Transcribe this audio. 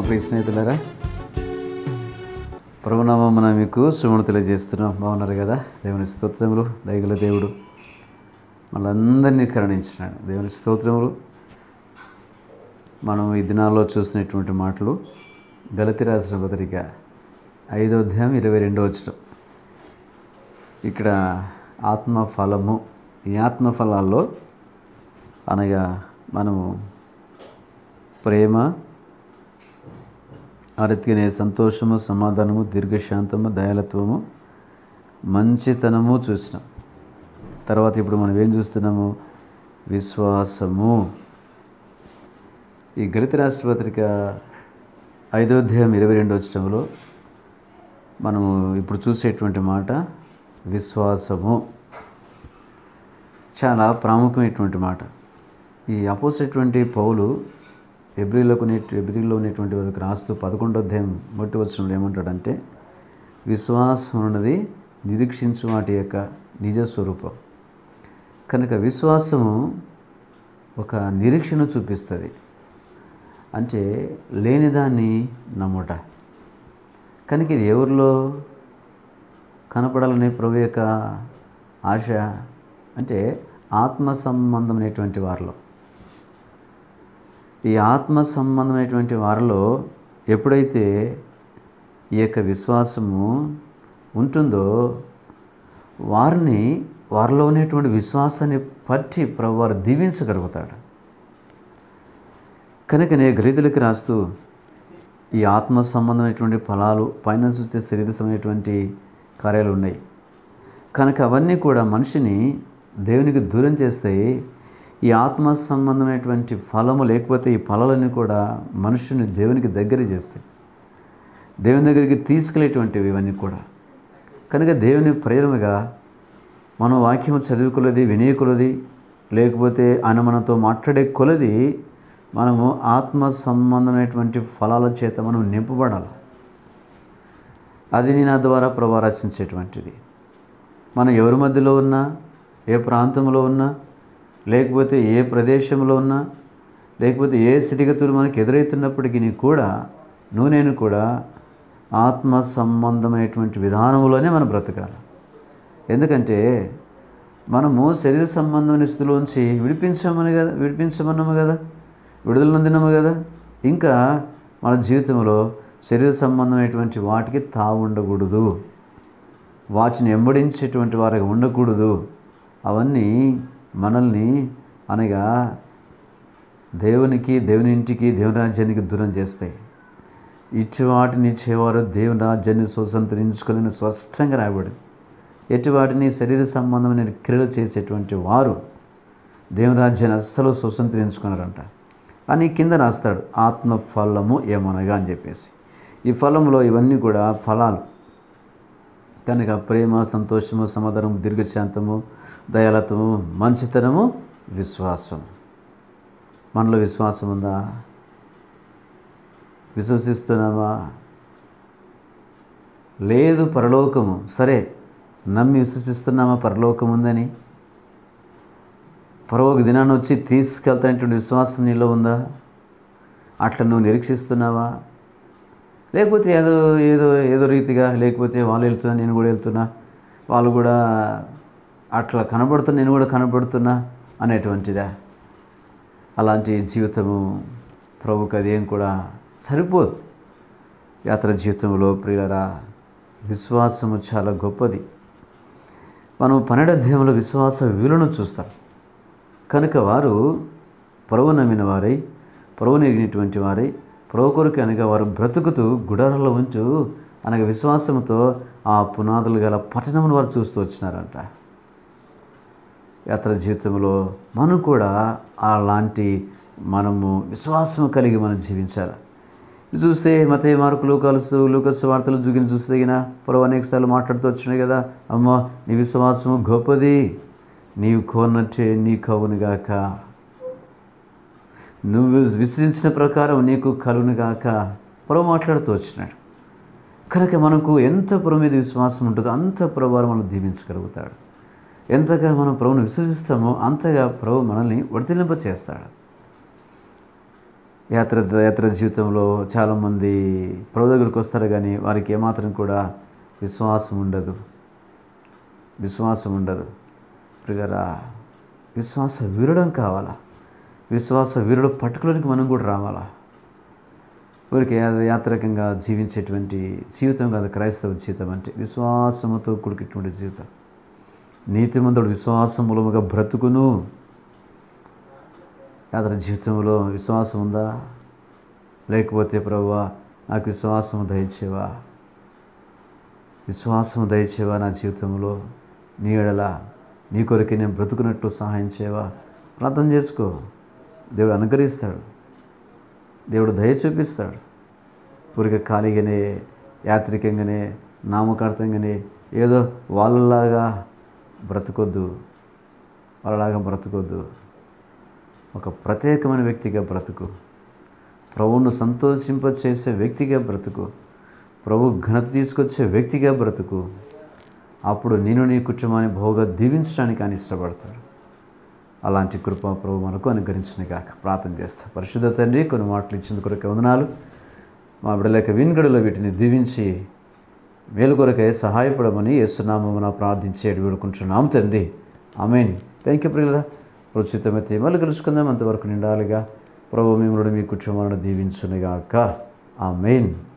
ప్రియ స్నేహితులారా ప్రభునామమున మీకు శుభములు తెలియజేస్తున్నాం బాగున్నారు కదా దేవుని స్తోత్రములు దయగల దేవుడు మనందరినీ కరుణించినాడు దేవుని స్తోత్రములు మనం ఈ దినాల్లో చూసినటువంటి మాటలు గలతి రాసిన పత్రిక ఐదో అధ్యాయం ఇరవై రెండో వచ్చిన ఇక్కడ ఆత్మ ఫలము ఈ ఆత్మ ఫలాల్లో అనగా మనము ప్రేమ ఆరతినే సంతోషము సమాధానము దీర్ఘశాంతము దయాలత్వము మంచితనము చూసినాం తర్వాత ఇప్పుడు మనం ఏం చూస్తున్నాము విశ్వాసము ఈ గణిత రాష్ట్ర పత్రిక ఐదో అధ్యాయం ఇరవై రెండు వచ్చటంలో మనము ఇప్పుడు చూసేటువంటి మాట విశ్వాసము చాలా ప్రాముఖ్యమైనటువంటి మాట ఈ అపోజిట్టువంటి పౌలు ఎబ్రిలోకి ఎబ్రిలో ఉన్నటువంటి వాళ్ళకి రాస్తూ పదకొండో అధ్యాయం మొట్టి వచ్చినప్పుడు ఏమంటాడంటే విశ్వాసం అన్నది నిరీక్షించు వాటి యొక్క నిజ స్వరూపం కనుక విశ్వాసము ఒక నిరీక్షణ చూపిస్తుంది అంటే లేనిదాన్ని నమ్ముట కనుక ఇది ఎవరిలో కనపడాలనే ప్రభు యొక్క ఆశ అంటే ఆత్మ సంబంధమైనటువంటి వారిలో ఈ ఆత్మ సంబంధమైనటువంటి వారిలో ఎప్పుడైతే ఈ యొక్క విశ్వాసము ఉంటుందో వారిని వారిలో ఉన్నటువంటి విశ్వాసాన్ని పట్టి ప్రభు వారు దీవించగలుగుతాడు కనుక నేను గ్రీతులకి రాస్తూ ఈ ఆత్మ సంబంధమైనటువంటి ఫలాలు పైన చూస్తే శరీర సంబంధమైనటువంటి కార్యాలు ఉన్నాయి కనుక అవన్నీ కూడా మనిషిని దేవునికి దూరం చేస్తాయి ఈ ఆత్మ సంబంధమైనటువంటి ఫలము లేకపోతే ఈ ఫలాలన్నీ కూడా మనుషుని దేవునికి దగ్గర చేస్తాయి దేవుని దగ్గరికి తీసుకెళ్ళేటువంటివి ఇవన్నీ కూడా కనుక దేవుని ప్రేరణగా మనం వాక్యం చదువుకులది వినేకులది లేకపోతే ఆయన మనతో మాట్లాడే కొలది మనము ఆత్మ సంబంధమైనటువంటి ఫలాల చేత మనం నింపబడాలి అది నేను ద్వారా ప్రభా రచించేటువంటిది మనం ఎవరి మధ్యలో ఉన్నా ఏ ప్రాంతంలో ఉన్నా లేకపోతే ఏ ప్రదేశంలో ఉన్నా లేకపోతే ఏ స్థితిగతులు మనకు ఎదురవుతున్నప్పటికీ కూడా నువ్వు నేను కూడా ఆత్మ సంబంధమైనటువంటి విధానంలోనే మనం బ్రతకాలి ఎందుకంటే మనము శరీర సంబంధమైన స్థితిలోంచి విడిపించమని కదా విడిపించమన్నాము కదా విడుదల నొందినాము కదా ఇంకా మన జీవితంలో శరీర సంబంధమైనటువంటి వాటికి తావు ఉండకూడదు వాటిని ఎంబడించేటువంటి వారికి ఉండకూడదు అవన్నీ మనల్ని అనగా దేవునికి దేవుని ఇంటికి దేవుని రాజ్యానికి దూరం చేస్తాయి ఇటు వాటిని ఇచ్చేవారు దేవుని రాజ్యాన్ని స్వతంత్రించుకోలేని స్పష్టంగా రాయబడింది ఎటు వాటిని శరీర సంబంధమైన క్రియలు చేసేటువంటి వారు దేవుని రాజ్యాన్ని అస్సలు స్వతంత్రించుకున్నారంట అని కింద రాస్తాడు ఆత్మ ఫలము ఏమనగా అని చెప్పేసి ఈ ఫలంలో ఇవన్నీ కూడా ఫలాలు కనుక ప్రేమ సంతోషము సమాధానము దీర్ఘశాంతము దయాలత్వము మంచితనము విశ్వాసం మనలో విశ్వాసం ఉందా విశ్వసిస్తున్నామా లేదు పరలోకము సరే నమ్మి విశ్వసిస్తున్నామా పరలోకం ఉందని పరలోక దినాన్ని వచ్చి తీసుకెళ్తానటువంటి విశ్వాసం నీలో ఉందా అట్లా నువ్వు నిరీక్షిస్తున్నావా లేకపోతే ఏదో ఏదో ఏదో రీతిగా లేకపోతే వాళ్ళు వెళ్తున్నా నేను కూడా వెళ్తున్నా వాళ్ళు కూడా అట్లా కనబడుతున్నా నేను కూడా కనబడుతున్నా అనేటువంటిదా అలాంటి జీవితము ప్రభుకి అదేం కూడా సరిపోదు యాత్ర జీవితంలో ప్రియులరా విశ్వాసము చాలా గొప్పది మనం పన్నెండు అధ్యాయంలో విశ్వాస విలువను చూస్తాం కనుక వారు పొరవు నమ్మిన వారై పొరవు నెగినటువంటి వారై పొరవు కొరకు అనగా వారు బ్రతుకుతూ గుడారంలో ఉంచు అనగా విశ్వాసంతో ఆ పునాదులు గల పట్టణమును వారు చూస్తూ వచ్చినారంట యాత్ర జీవితంలో మనం కూడా అలాంటి మనము విశ్వాసం కలిగి మనం జీవించాలి ఇది చూస్తే మత మార్కులు కలుసు లూకస్ వార్తలు జుగిన చూస్తే తగిన పొరవ అనేక సార్లు మాట్లాడుతూ వచ్చినాయి కదా అమ్మ నీ విశ్వాసము గొప్పది నీవు కోరినట్టే నీ కవునుగాక నువ్వు విశ్వసించిన ప్రకారం నీకు కలుగునుగాక పొరవ మాట్లాడుతూ వచ్చినాడు కనుక మనకు ఎంత పొర మీద విశ్వాసం ఉంటుందో అంత ప్రభావం మనం దీవించగలుగుతాడు ఎంతగా మనం ప్రభుని విశ్వసిస్తామో అంతగా ప్రభు మనల్ని వర్తిలింప చేస్తాడు యాత్ర యాత్ర జీవితంలో చాలామంది ప్రభు దగ్గరికి వస్తారు కానీ వారికి ఏమాత్రం కూడా విశ్వాసం ఉండదు విశ్వాసం ఉండదు ప్రియులరా విశ్వాస వీరడం కావాలా విశ్వాస వీరుడు పట్టుకులోనికి మనం కూడా రావాలా ఊరికి యా- యాత్రికంగా జీవించేటువంటి జీవితం కాదు క్రైస్తవ జీవితం అంటే విశ్వాసముతో కూడుకున్నటువంటి జీవితం నీతిమంతుడు విశ్వాసం మూలముగా బ్రతుకును యాత్ర జీవితంలో విశ్వాసం ఉందా లేకపోతే ప్రభువా నాకు విశ్వాసం దయచేవా విశ్వాసం దయచేవా నా జీవితంలో నీ ఎడల నీ కొరకే నేను బ్రతుకున్నట్లు సహాయం చేయవా ప్రార్థన చేసుకో దేవుడు అనుగ్రహిస్తాడు దేవుడు దయ చూపిస్తాడు ఊరికే ఖాళీగానే యాత్రికంగానే నామకార్థంగానే ఏదో వాళ్ళలాగా బ్రతకొద్దు వాళ్ళలాగా బ్రతకొద్దు ఒక ప్రత్యేకమైన వ్యక్తిగా బ్రతుకు ప్రభువును సంతోషింపచేసే వ్యక్తిగా బ్రతుకు ప్రభు ఘనత తీసుకొచ్చే వ్యక్తిగా బ్రతుకు అప్పుడు నేను నీ కుటుంబాన్ని బహుగా దీవించడానికి ఆయన ఇష్టపడతాడు అలాంటి కృప ప్రభు మనకు అనుగ్రహించిన కాక ప్రార్థన చేస్తా పరిశుద్ధ తండ్రి కొన్ని మాటలు ఇచ్చిన కొరకే వందనాలు మా బిడ్డలేక వినుగడలో వీటిని దీవించి మేలు కొరకే సహాయపడమని యేసునామమున ప్రార్థించి వేడుకుంటున్నాం తండ్రి ఆమెన్ థ్యాంక్ యూ ప్రియుల ప్రోచితమైతే మళ్ళీ కలుసుకుందాం అంతవరకు నిండాలిగా ప్రభు మిమ్మల్ని మీ కుటుంబాలను దీవించునుగాక ఆమెన్